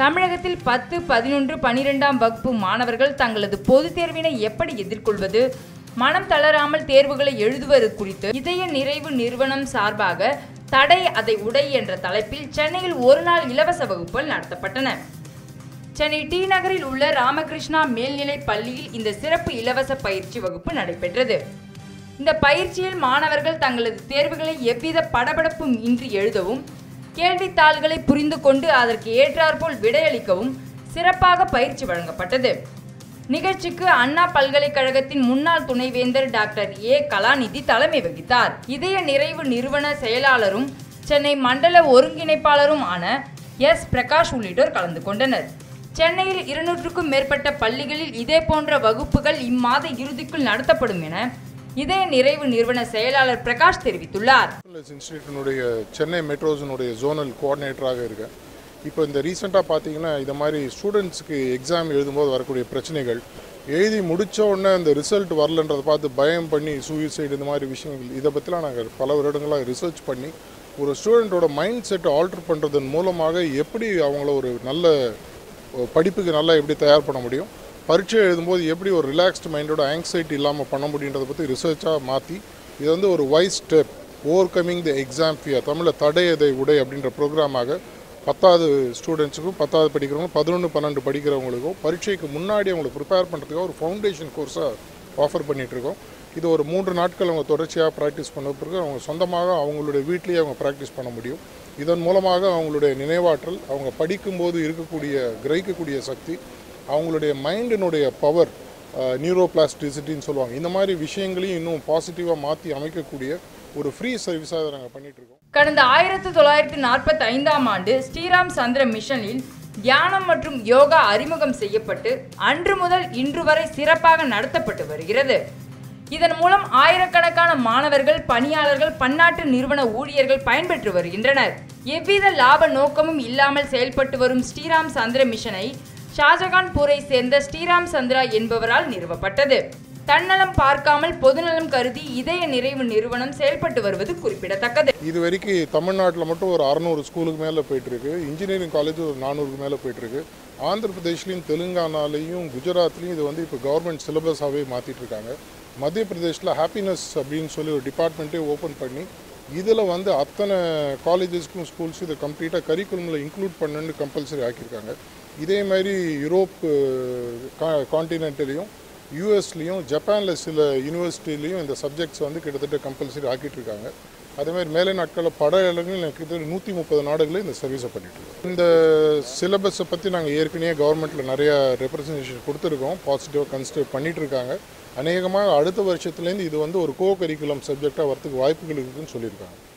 தமிழகத்தில் பத்து பதினொன்று பனிரெண்டாம் வகுப்பு மாணவர்கள் தங்களது பொதுத் தேர்வினை எப்படி எதிர்கொள்வது மனம் தளராமல் தேர்வுகளை எழுதுவது குறித்து இதய நிறைவு நிறுவனம் சார்பாக தடை அதை உடை என்ற தலைப்பில் சென்னையில் ஒரு நாள் இலவச வகுப்புகள் நடத்தப்பட்டன சென்னை டி நகரில் உள்ள ராமகிருஷ்ணா மேல்நிலைப் பள்ளியில் இந்த சிறப்பு இலவச பயிற்சி வகுப்பு நடைபெற்றது இந்த பயிற்சியில் மாணவர்கள் தங்களது தேர்வுகளை எவ்வித படபடப்பும் இன்றி எழுதவும் கேள்வித்தாள்களை புரிந்து கொண்டு அதற்கு ஏற்றாற்போல் விடையளிக்கவும் சிறப்பாக பயிற்சி வழங்கப்பட்டது நிகழ்ச்சிக்கு அண்ணா பல்கலைக்கழகத்தின் முன்னாள் துணைவேந்தர் டாக்டர் ஏ கலாநிதி தலைமை வகித்தார் இதய நிறைவு நிறுவன செயலாளரும் சென்னை மண்டல ஒருங்கிணைப்பாளரும் ஆன எஸ் பிரகாஷ் உள்ளிட்டோர் கலந்து கொண்டனர் சென்னையில் இருநூற்றுக்கும் மேற்பட்ட பள்ளிகளில் இதே போன்ற வகுப்புகள் இம்மாத இறுதிக்குள் நடத்தப்படும் என இதய நிறைவு நிறுவன செயலாளர் பிரகாஷ் தெரிவித்துள்ளார் இன்ஸ்டியூட்டினுடைய சென்னை மெட்ரோஸினுடைய ஜோனல் கோஆர்டினேட்டராக இருக்கேன் இப்போ இந்த ரீசெண்டாக பார்த்தீங்கன்னா இந்த மாதிரி ஸ்டூடெண்ட்ஸுக்கு எக்ஸாம் எழுதும்போது வரக்கூடிய பிரச்சனைகள் எழுதி முடிச்ச உடனே அந்த ரிசல்ட் வரலன்றதை பார்த்து பயம் பண்ணி சூசைடு இந்த மாதிரி விஷயங்கள் இதை பற்றிலாம் நாங்கள் பல வருடங்களாக ரிசர்ச் பண்ணி ஒரு ஸ்டூடெண்ட்டோட மைண்ட் செட்டை ஆல்டர் பண்ணுறதன் மூலமாக எப்படி அவங்கள ஒரு நல்ல ஒரு படிப்புக்கு நல்லா எப்படி தயார் பண்ண முடியும் பரீட்சை எழுதும்போது எப்படி ஒரு ரிலாக்ஸ்டு மைண்டோட ஆங்ஸைட்டி இல்லாமல் பண்ண முடியுன்றதை பற்றி ரிசர்ச்சாக மாற்றி இது வந்து ஒரு wise step overcoming the exam fear தமிழில் தடையதை உடை அப்படின்ற ப்ரோக்ராமாக பத்தாவது ஸ்டூடெண்ட்ஸுக்கும் பத்தாவது படிக்கிறவங்க பதினொன்று பன்னெண்டு படிக்கிறவங்களுக்கும் பரீட்சைக்கு முன்னாடி அவங்களை ப்ரிப்பேர் பண்ணுறதுக்காக ஒரு ஃபவுண்டேஷன் கோர்ஸாக ஆஃபர் பண்ணிகிட்ருக்கோம் இது ஒரு மூன்று நாட்கள் அவங்க தொடர்ச்சியாக ப்ராக்டிஸ் பண்ண பிறகு அவங்க சொந்தமாக அவங்களுடைய வீட்லேயே அவங்க ப்ராக்டிஸ் பண்ண முடியும் இதன் மூலமாக அவங்களுடைய நினைவாற்றல் அவங்க படிக்கும்போது இருக்கக்கூடிய கிரகிக்கக்கூடிய சக்தி அவங்களுடைய மைண்டினுடைய பவர் நியூரோபிளாஸ்டிசிட்டின்னு சொல்லுவாங்க இந்த மாதிரி விஷயங்களையும் இன்னும் பாசிட்டிவாக மாற்றி அமைக்கக்கூடிய ஒரு ஃப்ரீ சர்வீஸாக இதை நாங்கள் பண்ணிகிட்ருக்கோம் கடந்த ஆயிரத்தி தொள்ளாயிரத்தி நாற்பத்தி ஐந்தாம் ஆண்டு ஸ்ரீராம் சந்திர மிஷனில் தியானம் மற்றும் யோகா அறிமுகம் செய்யப்பட்டு அன்று முதல் இன்று வரை சிறப்பாக நடத்தப்பட்டு வருகிறது இதன் மூலம் ஆயிரக்கணக்கான மாணவர்கள் பணியாளர்கள் பன்னாட்டு நிறுவன ஊழியர்கள் பயன்பெற்று வருகின்றனர் எவ்வித லாப நோக்கமும் இல்லாமல் செயல்பட்டு வரும் ஸ்ரீராம் சந்திர மிஷனை ஷாஜகான்பூரை சேர்ந்த ஸ்ரீராம் சந்திரா என்பவரால் நிறுவப்பட்டது தன்னலம் பார்க்காமல் பொதுநலம் கருதி இதய நிறைவு நிறுவனம் செயல்பட்டு வருவது குறிப்பிடத்தக்கது இது வரைக்கும் தமிழ்நாட்டில் மட்டும் ஒரு அறநூறு ஸ்கூலுக்கு மேலே போயிட்டுருக்கு இன்ஜினியரிங் காலேஜ் ஒரு நானூறுக்கு மேலே போயிட்டுருக்கு ஆந்திர பிரதேஷ்லையும் தெலுங்கானாலையும் குஜராத்லையும் இது வந்து இப்போ கவர்மெண்ட் சிலபஸாகவே மாற்றிட்டு இருக்காங்க மத்திய பிரதேஷில் ஹாப்பினஸ் அப்படின்னு சொல்லி ஒரு டிபார்ட்மெண்ட்டே ஓப்பன் பண்ணி இதில் வந்து அத்தனை காலேஜஸ்க்கும் ஸ்கூல்ஸும் இதை கம்ப்ளீட்டாக கரிக்குலமில் இன்க்ளூட் பண்ணுன்னு கம்பல்சரி ஆக்கியிருக்காங்க இதே மாதிரி யூரோப் காண்டினென்ட்லேயும் யூஎஸ்லேயும் ஜப்பானில் சில யூனிவர்சிட்டிலையும் இந்த சப்ஜெக்ட்ஸ் வந்து கிட்டத்தட்ட கம்பல்சரி ஆக்கிட்டு இருக்காங்க அதே மாதிரி மேலை நாட்களில் பட இடங்கள் கிட்டத்தட்ட நூற்றி முப்பது நாடுகளில் இந்த சர்வீஸை பண்ணிட்டு இருக்கோம் இந்த சிலபஸை பற்றி நாங்கள் ஏற்கனவே கவர்மெண்ட்டில் நிறைய ரெப்ரசன்டேஷன் கொடுத்துருக்கோம் பாசிட்டிவாக கன்சிடர் பண்ணிட்டு இருக்காங்க அநேகமாக அடுத்த வருஷத்துலேருந்து இது வந்து ஒரு கோ கரிக்குலம் சப்ஜெக்டாக வரதுக்கு வாய்ப்புகள் இருக்குதுன்னு சொல்லியிருக்காங்க